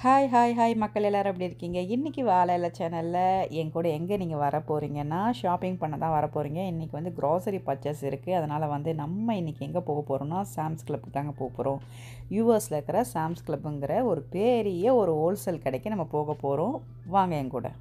hi hi hi மக்கள் எல்லாரும் எப்படி இருக்கீங்க இன்றைக்கி வாழை இலை சேனலில் என் கூட எங்கே நீங்கள் வர போகிறீங்கன்னா ஷாப்பிங் பண்ண தான் வர போகிறீங்க இன்றைக்கி வந்து க்ராசரி பர்ச்சேஸ் இருக்குது அதனால் வந்து நம்ம இன்றைக்கி எங்கே போக போகிறோம்னா சாம்ஸ் கிளப்புக்கு தாங்க போக போகிறோம் யூஎஸில் இருக்கிற சாம்ஸ் கிளப்புங்கிற ஒரு பெரிய ஒரு ஹோல்சேல் கடைக்கு நம்ம போக போகிறோம் வாங்க என் கூட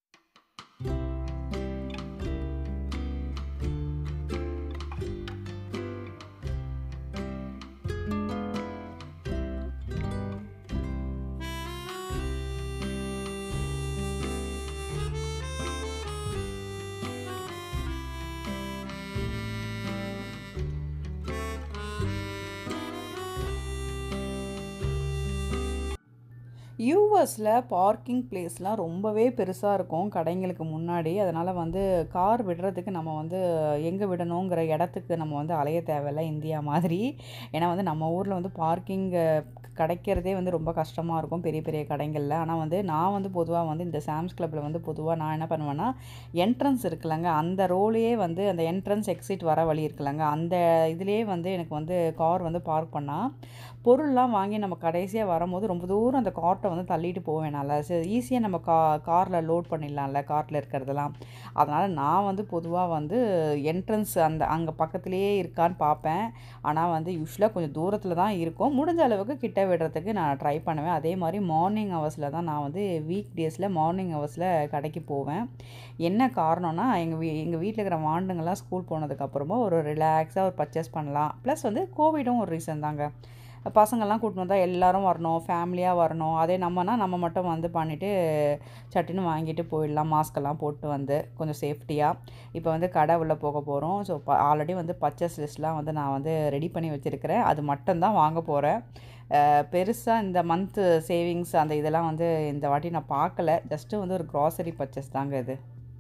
யூஎஸில் பார்க்கிங் பிளேஸ்லாம் ரொம்பவே பெருசாக இருக்கும் கடைங்களுக்கு முன்னாடி அதனால் வந்து கார் விடுறதுக்கு நம்ம வந்து எங்கே விடணுங்கிற இடத்துக்கு நம்ம வந்து அலைய தேவையில்ல இந்தியா மாதிரி ஏன்னா வந்து நம்ம ஊரில் வந்து பார்க்கிங் கிடைக்கிறதே வந்து ரொம்ப கஷ்டமாக இருக்கும் பெரிய பெரிய கடைகளில் ஆனால் வந்து நான் வந்து பொதுவாக வந்து இந்த சாம்ஸ் கிளப்பில் வந்து பொதுவாக நான் என்ன பண்ணுவேன்னா என்ட்ரன்ஸ் இருக்குல்லங்க அந்த ரோலையே வந்து அந்த என்ட்ரன்ஸ் எக்ஸிட் வர வழி இருக்குல்லங்க அந்த இதுலேயே வந்து எனக்கு வந்து கார் வந்து பார்க் பண்ணால் பொருள்லாம் வாங்கி நம்ம கடைசியாக வரும்போது ரொம்ப தூரம் அந்த கார்ட்டை வந்து தள்ளிட்டு போவேனால சரி ஈஸியாக நம்ம கா காரில் லோட் பண்ணிடலாம்ல கார்ட்டில் இருக்கிறதெல்லாம் அதனால் நான் வந்து பொதுவாக வந்து என்ட்ரன்ஸ் அந்த அங்கே பக்கத்துலேயே இருக்கான்னு பார்ப்பேன் ஆனால் வந்து யூஸ்வலாக கொஞ்சம் தூரத்தில் தான் இருக்கும் முடிஞ்ச அளவுக்கு கிட்ட விடுறதுக்கு நான் ட்ரை பண்ணுவேன் அதே மாதிரி மார்னிங் ஹவர்ஸில் தான் நான் வந்து வீக் டேஸில் மார்னிங் ஹவர்ஸில் கடைக்கு போவேன் என்ன காரணம்னா எங்கள் வீ எங்கள் வீட்டில் இருக்கிற வாண்டுங்கள்லாம் ஸ்கூல் போனதுக்கப்புறமா ஒரு ரிலாக்ஸாக ஒரு பர்ச்சேஸ் பண்ணலாம் ப்ளஸ் வந்து கோவிடும் ஒரு ரீசன் தாங்க பசங்கள்லாம் கூட்டின்னு வந்தால் எல்லோரும் வரணும் ஃபேமிலியாக வரணும் அதே நம்மனா நம்ம மட்டும் வந்து பண்ணிவிட்டு சட்டுன்னு வாங்கிட்டு போயிடலாம் மாஸ்க்கெல்லாம் போட்டு வந்து கொஞ்சம் சேஃப்டியாக இப்போ வந்து கடை உள்ளே போக போகிறோம் ஸோ ஆல்ரெடி வந்து பர்ச்சேஸ் லிஸ்ட்லாம் வந்து நான் வந்து ரெடி பண்ணி வச்சுருக்கிறேன் அது மட்டும்தான் வாங்க போகிறேன் பெருசாக இந்த மந்த்து சேவிங்ஸ் அந்த இதெல்லாம் வந்து இந்த வாட்டி நான் பார்க்கல ஜஸ்ட்டு வந்து ஒரு க்ராசரி பர்ச்சேஸ் தாங்க இது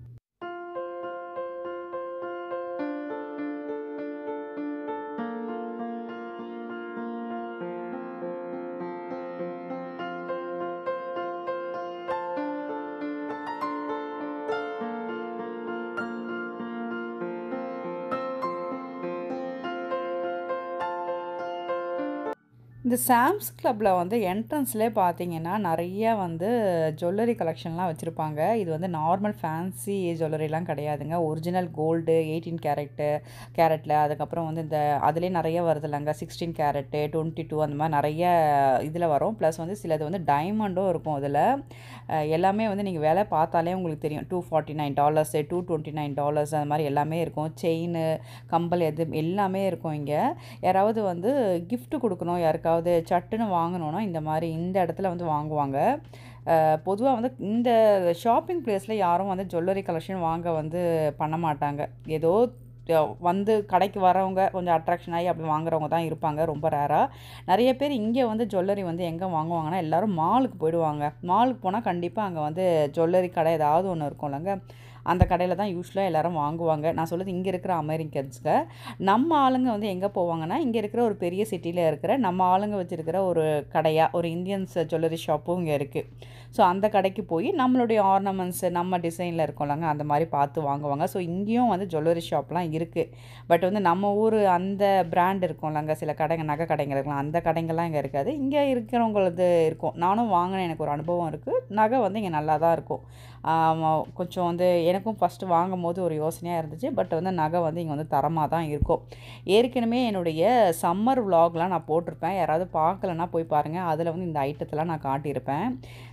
இந்த சாம்ஸ் கிளப்பில் வந்து என்ட்ரன்ஸ்லேயே பார்த்தீங்கன்னா நிறைய வந்து ஜுவல்லரி கலெக்ஷன்லாம் வச்சுருப்பாங்க இது வந்து நார்மல் ஃபேன்சி ஜுவல்லரிலாம் கிடையாதுங்க ஒரிஜினல் கோல்டு எயிட்டீன் கேரட்டு கேரட்டில் அதுக்கப்புறம் வந்து இந்த அதுலேயே நிறைய வருது இல்லைங்க சிக்ஸ்டீன் கேரட்டு டுவெண்ட்டி டூ அந்த மாதிரி நிறைய இதில் வரும் ப்ளஸ் வந்து சிலது வந்து டைமண்டும் இருக்கும் அதில் எல்லாமே வந்து நீங்கள் விலை பார்த்தாலே உங்களுக்கு தெரியும் two forty nine dollars two twenty nine dollars அந்த மாதிரி எல்லாமே இருக்கும் செயின் கம்பல் எது எல்லாமே இருக்கும் இங்கே யாராவது வந்து கிஃப்ட் கொடுக்கணும் யாருக்காவது சட்டுன்னு வாங்கணுன்னா இந்த மாதிரி இந்த இடத்துல வந்து வாங்குவாங்க பொதுவாக வந்து இந்த ஷாப்பிங் ப்ளேஸில் யாரும் வந்து ஜுவல்லரி கலெக்ஷன் வாங்க வந்து பண்ண மாட்டாங்க ஏதோ வந்து கடைக்கு வரவங்க கொஞ்சம் அட்ராக்ஷன் ஆகி அப்படி வாங்குறவங்க தான் இருப்பாங்க ரொம்ப ரேராக நிறைய பேர் இங்கே வந்து ஜுவல்லரி வந்து எங்கே வாங்குவாங்கன்னா எல்லோரும் மாலுக்கு போயிடுவாங்க மாலுக்கு போனால் கண்டிப்பாக அங்கே வந்து ஜுவல்லரி கடை ஏதாவது ஒன்று இருக்கும்லங்க அந்த கடையில் தான் யூஸ்வலாக எல்லோரும் வாங்குவாங்க நான் சொல்கிறது இங்கே இருக்கிற அமெரிக்கன்ஸுக்கு நம்ம ஆளுங்க வந்து எங்கே போவாங்கன்னா இங்கே இருக்கிற ஒரு பெரிய சிட்டியில் இருக்கிற நம்ம ஆளுங்க வச்சுருக்கிற ஒரு கடையாக ஒரு இந்தியன்ஸ் ஜுவல்லரி ஷாப்பும் இங்கே இருக்குது ஸோ அந்த கடைக்கு போய் நம்மளுடைய ஆர்னமெண்ட்ஸு நம்ம டிசைனில் இருக்கோம்லங்க அந்த மாதிரி பார்த்து வாங்குவாங்க ஸோ இங்கேயும் வந்து ஜுவல்லரி ஷாப்லாம் இருக்குது பட் வந்து நம்ம ஊர் அந்த பிராண்ட் இருக்கும்லங்க சில கடைங்க நகை கடைங்க இருக்கலாம் அந்த கடைங்கள்லாம் இங்கே இருக்காது இங்கே இருக்கிறவங்களது இருக்கும் நானும் வாங்கினேன் எனக்கு ஒரு அனுபவம் இருக்குது நகை வந்து இங்கே நல்லா தான் இருக்கும் கொஞ்சம் வந்து எனக்கும் ஃபஸ்ட்டு வாங்கும் போது ஒரு யோசனையாக இருந்துச்சு பட் வந்து நகை வந்து இங்கே வந்து தரமாக தான் இருக்கும் ஏற்கனவே என்னுடைய சம்மர் விலாக்லாம் நான் போட்டிருப்பேன் யாராவது பார்க்கலன்னா போய் பாருங்கள் அதில் வந்து இந்த ஐட்டத்தெல்லாம் நான் காட்டியிருப்பேன்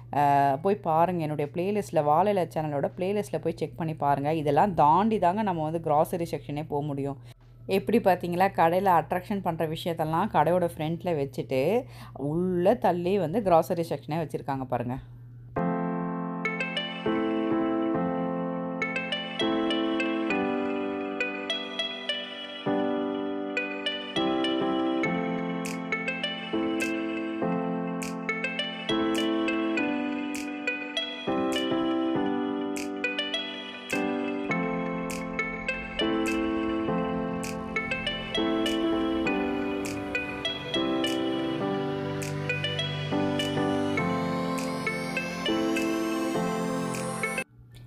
போய் பாருங்கள் என்னுடைய ப்ளேலிஸ்ட்டில் வாழையில சேனலோட ப்ளேலிஸ்ட்டில் போய் செக் பண்ணி பாருங்கள் இதெல்லாம் தாண்டி தாங்க நம்ம வந்து க்ராசரி செக்ஷனே போக முடியும் எப்படி பார்த்தீங்களா கடையில் அட்ராக்ஷன் பண்ணுற விஷயத்தெல்லாம் கடையோட ஃப்ரண்ட்டில் வச்சுட்டு உள்ளே தள்ளி வந்து க்ராசரி செக்ஷனே வச்சுருக்காங்க பாருங்கள்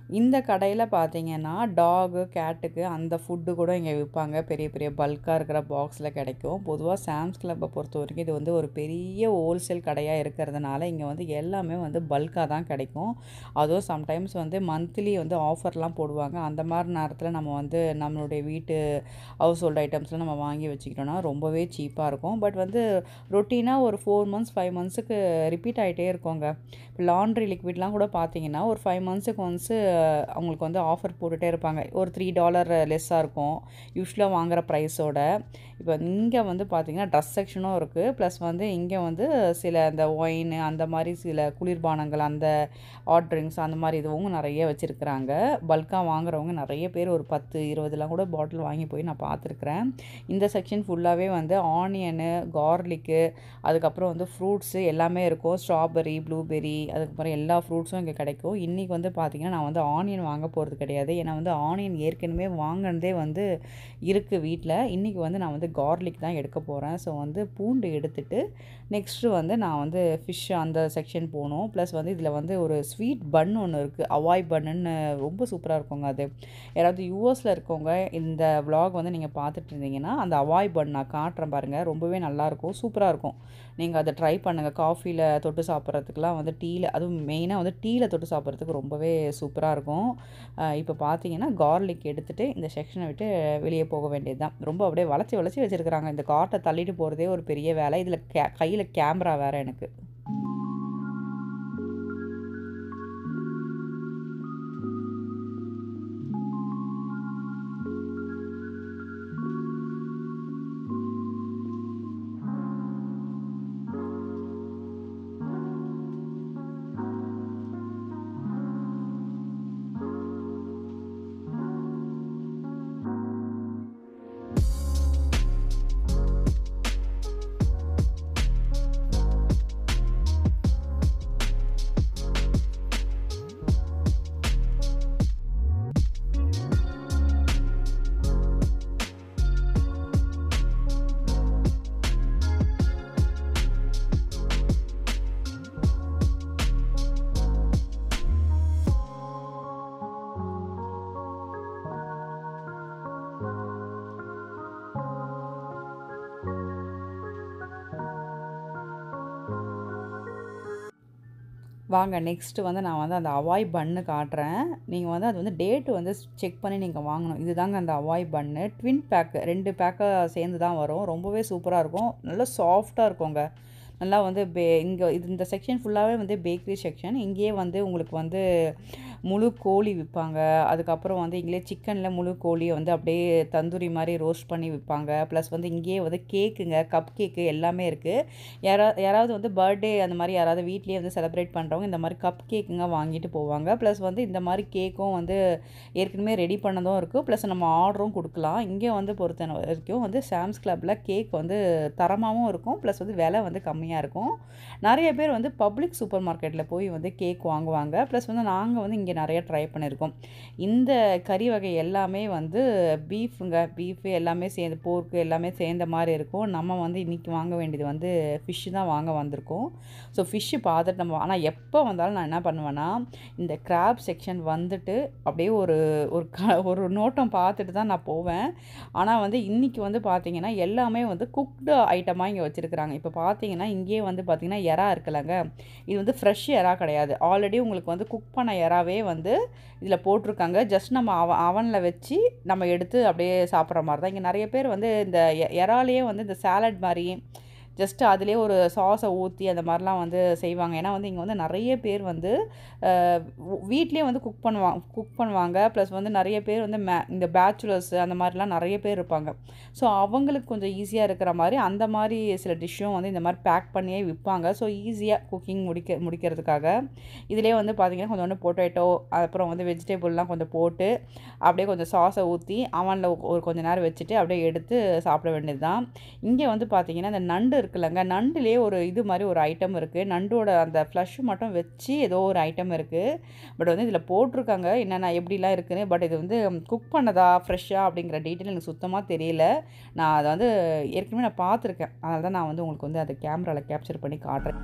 இந்த கடையில் பார்த்தீங்கன்னா டாகு கேட்டுக்கு அந்த ஃபுட்டு கூட இங்கே விற்பாங்க பெரிய பெரிய பல்காக இருக்கிற பாக்ஸில் கிடைக்கும் பொதுவாக சாம்ஸ் கிளப்பை பொறுத்த வரைக்கும் இது வந்து ஒரு பெரிய ஹோல்சேல் கடையாக இருக்கிறதுனால இங்கே வந்து எல்லாமே வந்து பல்காக தான் கிடைக்கும் அதுவும் சம்டைம்ஸ் வந்து மந்த்லி வந்து ஆஃபர்லாம் போடுவாங்க அந்த மாதிரி நேரத்தில் நம்ம வந்து நம்மளுடைய வீட்டு ஹவுஸ் ஹோல்ட் ஐட்டம்ஸ்லாம் நம்ம வாங்கி வச்சுக்கிட்டோம்னா ரொம்பவே சீப்பாக இருக்கும் பட் வந்து ரொட்டீனாக ஒரு ஃபோர் மந்த்ஸ் ஃபைவ் மந்த்ஸுக்கு ரிப்பீட் ஆகிட்டே இருக்கோங்க இப்போ லாண்ட்ரி லிக்விட்லாம் கூட பார்த்தீங்கன்னா ஒரு ஃபைவ் மந்த்ஸுக்கு ஒன்ஸு அவங்களுக்கு வந்து ஆஃபர் போட்டுகிட்டே இருப்பாங்க ஒரு த்ரீ டாலர் லெஸ்ஸாக இருக்கும் யூஸ்வலாக வாங்குகிற ப்ரைஸோட இப்போ இங்கே வந்து பார்த்திங்கன்னா ட்ரெஸ் செக்ஷனும் இருக்குது ப்ளஸ் வந்து இங்கே வந்து சில அந்த ஒயின் அந்த மாதிரி சில குளிர்பானங்கள் அந்த ஹாட் ட்ரிங்க்ஸ் அந்த மாதிரி இதுவும் நிறைய வச்சுருக்குறாங்க பல்காக வாங்குறவங்க நிறைய பேர் ஒரு பத்து இருபதுலாம் கூட பாட்டில் வாங்கி போய் நான் பார்த்துருக்குறேன் இந்த செக்ஷன் ஃபுல்லாகவே வந்து ஆனியனு கார்லிக்கு அதுக்கப்புறம் வந்து ஃப்ரூட்ஸு எல்லாமே இருக்கும் ஸ்ட்ராபெரி ப்ளூபெரி அதுக்கப்புறம் எல்லா ஃப்ரூட்ஸும் இங்கே கிடைக்கும் இன்றைக்கி வந்து பார்த்திங்கன்னா நான் வந்து ஆனியன் வாங்க போகிறது கிடையாது ஏன்னா வந்து ஆனியன் ஏற்கனவே வாங்கினதே வந்து இருக்குது வீட்டில் இன்றைக்கி வந்து நான் வந்து கார்லிக் தான் எடுக்க போகிறேன் ஸோ வந்து பூண்டு எடுத்துட்டு நெக்ஸ்ட்டு வந்து நான் வந்து ஃபிஷ் அந்த செக்ஷன் போகணும் ப்ளஸ் வந்து இதில் வந்து ஒரு ஸ்வீட் பன் ஒன்று இருக்குது அவாய் பன்னுன்னு ரொம்ப சூப்பராக இருக்குங்க அது யாராவது யூஎஸில் இருக்கவங்க இந்த vlog வந்து நீங்கள் பார்த்துட்டு இருந்தீங்கன்னா அந்த அவாய் பன் நான் காட்டுறேன் பாருங்கள் ரொம்பவே நல்லாயிருக்கும் சூப்பராக இருக்கும் நீங்கள் அதை ட்ரை பண்ணுங்கள் காஃபியில் தொட்டு சாப்பிட்றதுக்குலாம் வந்து டீயில் அதுவும் மெயினாக வந்து டீயில் தொட்டு சாப்பிட்றதுக்கு ரொம்பவே சூப்பராக இருக்கும் இப்போ பார்த்தீங்கன்னா கார்லிக் எடுத்துகிட்டு இந்த செக்ஷனை விட்டு வெளியே போக வேண்டியது தான் ரொம்ப அப்படியே வளைச்சி வளைச்சி வச்சுருக்குறாங்க இந்த காட்டை தள்ளிட்டு போகிறதே ஒரு பெரிய வேலை இதில் கே கையில் கேமரா வேறு எனக்கு வாங்க நெக்ஸ்ட்டு வந்து நான் வந்து அந்த அவாய் பன்னு காட்டுறேன் நீங்கள் வந்து அது வந்து டேட்டு வந்து செக் பண்ணி நீங்கள் வாங்கணும் இதுதாங்க அந்த அவாய் பன்னு ட்வின் பேக்கு ரெண்டு பேக்காக சேர்ந்து தான் வரும் ரொம்பவே சூப்பராக இருக்கும் நல்லா சாஃப்டாக இருக்குங்க நல்லா வந்து பே இங்கே இது இந்த செக்ஷன் ஃபுல்லாகவே வந்து பேக்கரி செக்ஷன் இங்கேயே வந்து உங்களுக்கு வந்து முழு கோழி விற்பாங்க அதுக்கப்புறம் வந்து இங்கேயே சிக்கனில் முழு கோழியை வந்து அப்படியே தந்தூரி மாதிரி ரோஸ்ட் பண்ணி விற்பாங்க ப்ளஸ் வந்து இங்கேயே வந்து கேக்குங்க கப் கேக்கு எல்லாமே இருக்குது யாரா யாராவது வந்து பர்த்டே அந்த மாதிரி யாராவது வீட்லேயே வந்து செலிப்ரேட் பண்ணுறவங்க இந்த மாதிரி கப் கேக்குங்க வாங்கிட்டு போவாங்க ப்ளஸ் வந்து இந்த மாதிரி கேக்கும் வந்து ஏற்கனவே ரெடி பண்ணதும் இருக்குது ப்ளஸ் நம்ம ஆர்டரும் கொடுக்கலாம் இங்கே வந்து பொறுத்த வரைக்கும் வந்து சாம்ஸ் கிளப்பில் கேக் வந்து தரமாகவும் இருக்கும் ப்ளஸ் வந்து விலை வந்து கம்மியாக இருக்கும் நிறைய பேர் வந்து பப்ளிக் சூப்பர் மார்க்கெட்டில் போய் வந்து கேக் வாங்குவாங்க ப்ளஸ் வந்து நாங்கள் வந்து இங்கே நிறைய ட்ரை பண்ணியிருக்கோம் இந்த கறி வகை எல்லாமே வந்து பீஃபுங்க பீஃபு எல்லாமே சேர்ந்து போர்க்கு எல்லாமே சேர்ந்த மாதிரி இருக்கும் நம்ம வந்து இன்றைக்கி வாங்க வேண்டியது வந்து ஃபிஷ்ஷு தான் வாங்க வந்திருக்கோம் ஸோ ஃபிஷ்ஷு பார்த்துட்டு நம்ம ஆனால் எப்போ வந்தாலும் நான் என்ன பண்ணுவேன்னா இந்த கிராப் செக்ஷன் வந்துட்டு அப்படியே ஒரு ஒரு க ஒரு நோட்டம் பார்த்துட்டு தான் நான் போவேன் ஆனால் வந்து இன்றைக்கி வந்து பார்த்திங்கன்னா எல்லாமே வந்து குக்டு ஐட்டமாக இங்கே வச்சுருக்குறாங்க இப்போ பார்த்தீங்கன்னா இங்கேயே வந்து பார்த்திங்கன்னா எறா இருக்குல்லங்க இது வந்து ஃப்ரெஷ் எறா கிடையாது ஆல்ரெடி உங்களுக்கு வந்து குக் பண்ண எறாவே வந்து இதில் போட்டிருக்காங்க ஜஸ்ட் நம்ம அவ அவனில் வச்சு நம்ம எடுத்து அப்படியே சாப்பிட்ற மாதிரி தான் இங்கே நிறைய பேர் வந்து இந்த எ- எறாலையே வந்து இந்த சாலட் மாதிரி ஜஸ்ட் அதிலே ஒரு சாஸை ஊற்றி அந்த மாதிரிலாம் வந்து செய்வாங்க ஏன்னா வந்து இங்கே வந்து நிறைய பேர் வந்து வீட்லேயே வந்து குக் பண்ணுவாங்க குக் பண்ணுவாங்க ப்ளஸ் வந்து நிறைய பேர் வந்து மே இந்த பேச்சுலர்ஸ் அந்த மாதிரிலாம் நிறைய பேர் இருப்பாங்க ஸோ அவங்களுக்கு கொஞ்சம் ஈஸியாக இருக்கிற மாதிரி அந்த மாதிரி சில டிஷ்ஷும் வந்து இந்த மாதிரி பேக் பண்ணியே விற்பாங்க ஸோ ஈஸியாக குக்கிங் முடிக்க முடிக்கிறதுக்காக இதிலே வந்து பார்த்திங்கன்னா கொஞ்சோண்டு பொட்டேட்டோ அப்புறம் வந்து வெஜிடபிள்லாம் கொஞ்சம் போட்டு அப்படியே கொஞ்சம் சாஸை ஊற்றி அவனில் ஒரு கொஞ்ச நேரம் வச்சுட்டு அப்படியே எடுத்து சாப்பிட வேண்டியது தான் இங்கே வந்து பார்த்தீங்கன்னா இந்த நண்டு இருக்குல்லங்க நண்டுலேயே ஒரு இது மாதிரி ஒரு ஐட்டம் இருக்குது நண்டோட அந்த ஃப்ளஷ் மட்டும் வச்சு ஏதோ ஒரு ஐட்டம் இருக்குது பட் வந்து இதில் போட்டிருக்காங்க என்னென்ன எப்படிலாம் இருக்குன்னு பட் இது வந்து குக் பண்ணதா ஃப்ரெஷ்ஷாக அப்படிங்கிற டீட்டெயில் எனக்கு சுத்தமாக தெரியல நான் அதை வந்து ஏற்கனவே நான் பார்த்துருக்கேன் அதனால தான் நான் வந்து உங்களுக்கு வந்து அதை கேமராவில் கேப்சர் பண்ணி காட்டுறேன்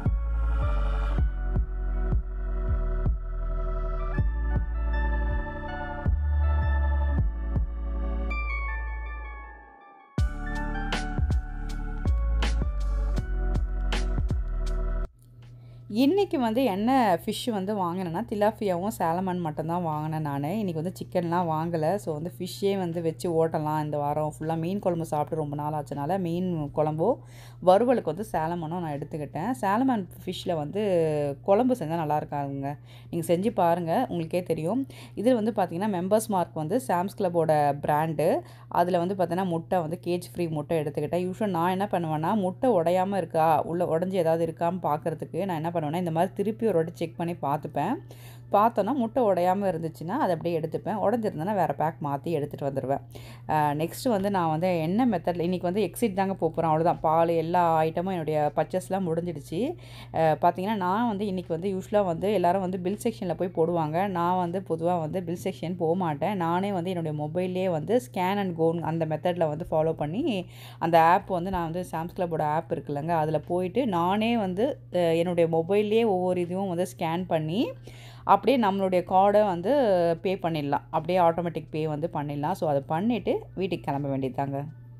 இன்றைக்கி வந்து என்ன ஃபிஷ் வந்து வாங்கினேன்னா திலாஃபியாவும் சாலமன் மட்டும்தான் வாங்கினேன் நான் இன்றைக்கி வந்து சிக்கன்லாம் வாங்கலை ஸோ வந்து ஃபிஷ்ஷே வந்து வச்சு ஓட்டலாம் இந்த வாரம் ஃபுல்லாக மீன் குழம்பு சாப்பிட்டு ரொம்ப நாள் ஆச்சுனால மீன் குழம்போ வறுவலுக்கு வந்து சாலமனும் நான் எடுத்துக்கிட்டேன் சாலமன் ஃபிஷ்ஷில் வந்து குழம்பு செஞ்சால் நல்லா இருக்காதுங்க நீங்கள் செஞ்சு பாருங்கள் உங்களுக்கே தெரியும் இதில் வந்து பார்த்திங்கன்னா மெம்பர்ஸ் மார்க் வந்து சாம்ஸ் கிளப்போட பிராண்டு அதில் வந்து பார்த்தீங்கன்னா முட்டை வந்து கேஜ் ஃப்ரீ முட்டை எடுத்துக்கிட்டேன் யூஸ்வல் நான் என்ன பண்ணுவேன்னா முட்டை உடையாமல் இருக்கா உள்ளே உடஞ்சி ஏதாவது இருக்கான்னு பார்க்குறதுக்கு நான் என்ன பண்ணுவேன்னா இந்த மாதிரி திருப்பி ஒரு வாட்டி செக் பண்ணி பார்த்துப்பேன் பார்த்தோன்னா முட்டை உடையாமல் இருந்துச்சுன்னா அதை அப்படியே எடுத்துப்பேன் உடஞ்சிருந்தேன்னா வேறு பேக் மாற்றி எடுத்துகிட்டு வந்துடுவேன் நெக்ஸ்ட்டு வந்து நான் வந்து என்ன மெத்தடில் இன்றைக்கி வந்து எக்ஸிட் தாங்க போக போகிறேன் அவ்வளோதான் பால் எல்லா ஐட்டமும் என்னுடைய பர்ச்சேஸ்லாம் முடிஞ்சிடுச்சு பார்த்தீங்கன்னா நான் வந்து இன்றைக்கி வந்து யூஸ்வலாக வந்து எல்லோரும் வந்து பில் செக்ஷனில் போய் போடுவாங்க நான் வந்து பொதுவாக வந்து பில் செக்ஷன் போக மாட்டேன் நானே வந்து என்னுடைய மொபைல்லே வந்து ஸ்கேன் அண்ட் கோன் அந்த மெத்தடில் வந்து ஃபாலோ பண்ணி அந்த ஆப் வந்து நான் வந்து சாம்ஸ் கிளப்போட ஆப் இருக்குல்லங்க அதில் போயிட்டு நானே வந்து என்னுடைய மொபைல்லே ஒவ்வொரு இதுவும் வந்து ஸ்கேன் பண்ணி அப்படியே நம்மளுடைய கார்டை வந்து பே பண்ணிடலாம் அப்படியே ஆட்டோமேட்டிக் பே வந்து பண்ணிடலாம் ஸோ அதை பண்ணிவிட்டு வீட்டுக்கு கிளம்ப வேண்டியது தாங்க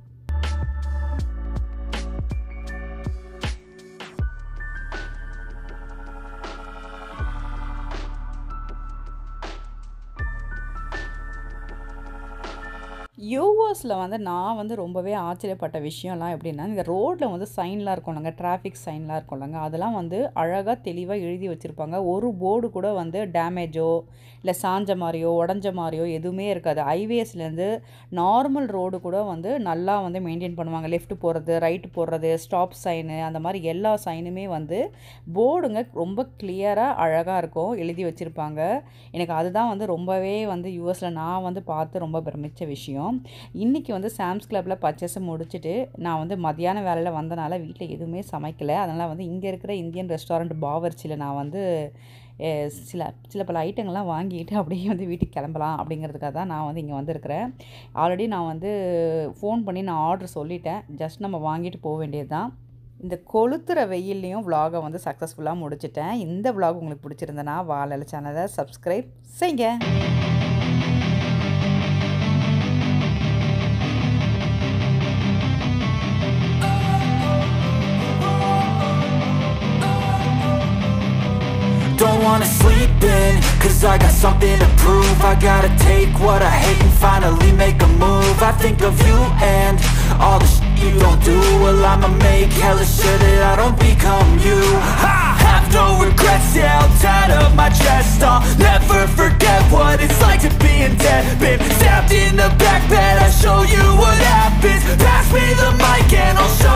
யூஎஸில் வந்து நான் வந்து ரொம்பவே ஆச்சரியப்பட்ட விஷயம்லாம் எப்படின்னா இந்த ரோட்டில் வந்து சைன்லாம் இருக்கும்லங்க டிராஃபிக் சைன்லாம் இருக்கும்லங்க அதெல்லாம் வந்து அழகாக தெளிவாக எழுதி வச்சுருப்பாங்க ஒரு போர்டு கூட வந்து டேமேஜோ இல்லை சாஞ்ச மாதிரியோ உடஞ்ச மாதிரியோ எதுவுமே இருக்காது ஹைவேஸ்லேருந்து நார்மல் ரோடு கூட வந்து நல்லா வந்து மெயின்டைன் பண்ணுவாங்க லெஃப்ட் போகிறது ரைட்டு போடுறது ஸ்டாப் சைனு அந்த மாதிரி எல்லா சைனுமே வந்து போர்டுங்க ரொம்ப கிளியராக அழகாக இருக்கும் எழுதி வச்சுருப்பாங்க எனக்கு அதுதான் வந்து ரொம்பவே வந்து யூஎஸில் நான் வந்து பார்த்து ரொம்ப பிரமிச்ச விஷயம் இன்றைக்கி வந்து சாம்ஸ் கிளப்பில் பர்ச்சேஸை முடிச்சுட்டு நான் வந்து மதியான வேலையில் வந்தனால வீட்டில் எதுவுமே சமைக்கலை அதனால் வந்து இங்கே இருக்கிற இந்தியன் ரெஸ்டாரண்ட் பாவர்ச்சியில் நான் வந்து சில சில பல ஐட்டங்கள்லாம் வாங்கிட்டு அப்படியே வந்து வீட்டுக்கு கிளம்பலாம் அப்படிங்கிறதுக்காக தான் நான் வந்து இங்கே வந்திருக்கிறேன் ஆல்ரெடி நான் வந்து ஃபோன் பண்ணி நான் ஆர்டர் சொல்லிட்டேன் ஜஸ்ட் நம்ம வாங்கிட்டு போக வேண்டியது தான் இந்த கொளுத்துற வெயில்லையும் விலாகை வந்து சக்ஸஸ்ஃபுல்லாக முடிச்சிட்டேன் இந்த விலாக் உங்களுக்கு பிடிச்சிருந்தனா வாழல சேனலை சப்ஸ்கிரைப் செய்யுங்க Don't wanna sleep in, cause I got something to prove I gotta take what I hate and finally make a move I think of you and all the shit you don't do Well I'ma make hella sure that I don't become you I have no regrets, yeah, I'll tie up my chest I'll never forget what it's like to be in debt Been stabbed in the back bed, I'll show you what happens Pass me the mic and I'll show